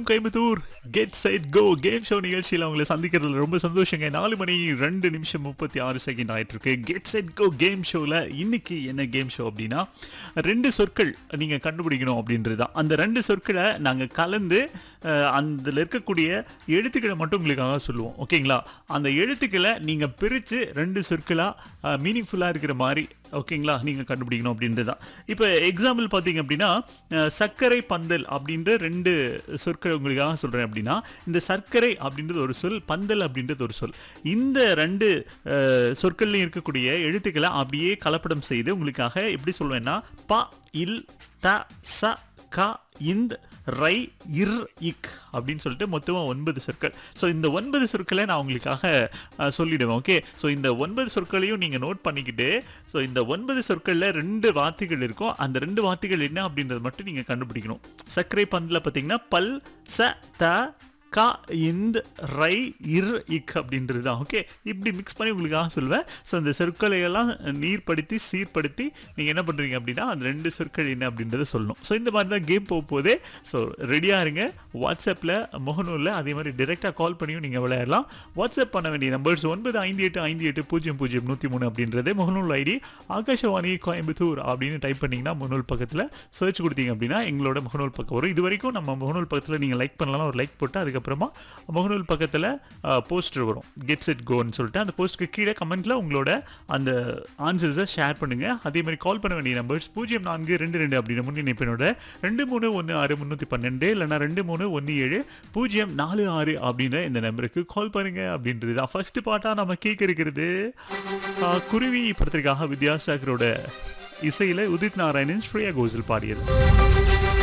வணக்கம் Coimbatore get set go game show நிகழ்ச்சியில் உங்களை சந்திக்கிறதுல ரொம்ப சந்தோஷங்க நாலு மணி ரெண்டு நிமிஷம் முப்பத்தி ஆறு செகண்ட் ஆயிட்டு இருக்கு கெட் செட் கோ கேம் ஷோவில் இன்னைக்கு என்ன கேம் ஷோ அப்படின்னா ரெண்டு சொற்கள் நீங்கள் கண்டுபிடிக்கணும் அப்படின்றது தான் அந்த ரெண்டு சொற்களை நாங்கள் கலந்து அஹ், அதில் இருக்கக்கூடிய எழுத்துக்களை மட்டும் உங்களுக்காக சொல்லுவோம் ஓகேங்களா அந்த எழுத்துக்களை நீங்கள் பிரித்து ரெண்டு சொற்களாக மீனிங்ஃபுல்லாக இருக்கிற மாதிரி ஓகேங்களா நீங்கள் கண்டுபிடிக்கணும் அப்படின்றது தான் இப்போ எக்ஸாம்பிள் பார்த்தீங்க அப்படின்னா அஹ், சர்க்கரை பந்தல் அப்படின்ற ரெண்டு சொற்கள் உங்களுக்காக சொல்கிறேன் அப்படின்னா இந்த சர்க்கரை அப்படின்றது ஒரு சொல் பந்தல் அப்படின்றது ஒரு சொல் இந்த ரெண்டு அஹ், சொற்கள்லையும் இருக்கக்கூடிய எழுத்துக்களை அப்படியே கலப்படம் செய்து உங்களுக்காக எப்படி சொல்வேன்னா ப இல் த ச க இந்த் ரை இர் இக் அப்படின்னு சொல்லிட்டு மொத்தமாக ஒன்பது சொற்கள் ஸோ இந்த ஒன்பது சொற்களை நான் உங்களுக்காக அஹ், சொல்லிடுவேன் ஓகே ஸோ இந்த ஒன்பது சொற்களையும் நீங்கள் நோட் பண்ணிக்கிட்டு ஸோ இந்த ஒன்பது சொற்களில் ரெண்டு வார்த்தைகள் இருக்கும் அந்த ரெண்டு வார்த்தைகள் என்ன அப்படின்றது மட்டும் நீங்கள் கண்டுபிடிக்கணும் சர்க்கரை பந்தில் பார்த்தீங்கன்னா பல் ச த க இந்த ரை இர் இக் அப்படின்றது தான் ஓகே இப்படி மிக்ஸ் பண்ணி உங்களுக்காக சொல்லுவேன் ஸோ இந்த சொற்களை எல்லாம் நீர்படுத்தி சீர்படுத்தி நீங்கள் என்ன பண்ணுறீங்க அப்படின்னா அந்த ரெண்டு சொற்கள் என்ன அப்படின்றத சொல்லணும் ஸோ இந்த மாதிரி தான் கேம் போக போதே ஸோ ரெடியாக இருங்க வாட்ஸ்அப்பில் முகநூலில் அதே மாதிரி டிரெக்டாக கால் பண்ணியும் நீங்கள் விளையாடலாம் வாட்ஸ்அப் பண்ண வேண்டிய நம்பர்ஸ் ஒன்பது ஐந்து எட்டு ஐந்து எட்டு பூஜ்ஜியம் பூஜ்ஜியம் நூற்றி மூணு அப்படின்றது முகநூல் ஐடி ஆகாஷவாணி கோயம்புத்தூர் அப்படின்னு டைப் பண்ணிங்கன்னா முகநூல் பக்கத்தில் சர்ச் கொடுத்தீங்க அப்படின்னா எங்களோட முகநூல் பக்கம் வரும் இது வரைக்கும் நம்ம முகநூல் பக்கத்தில் நீங்கள் லைக் பண்ணலாம் ஒரு லைக் போட்டு அதுக்கப்புறமா முகநூல் பக்கத்தில் போஸ்டர் வரும் கெட் செட் கோன்னு சொல்லிட்டு அந்த போஸ்ட்டுக்கு கீழே கமெண்ட்டில் உங்களோட அந்த ஆன்சர்ஸை ஷேர் பண்ணுங்கள் அதே மாதிரி கால் பண்ண வேண்டிய நம்பர்ஸ் பூஜ்ஜியம் நான்கு ரெண்டு ரெண்டு அப்படின்னு முன்னிணைப்பினோட ரெண்டு மூணு ஒன்று ஆறு முந்நூற்றி பன்னெண்டு இல்லைனா ரெண்டு மூணு ஒன்று ஏழு பூஜ்ஜியம் நாலு ஆறு அப்படின்ற இந்த நம்பருக்கு கால் பண்ணுங்க அப்படின்றது தான் ஃபர்ஸ்ட் பாட்டாக நம்ம கேட்க இருக்கிறது ஆ, குருவி படத்திற்காக வித்யாசாகரோட இசையில் உதித் நாராயணன் ஸ்ரேயா கோஷல் பாடியது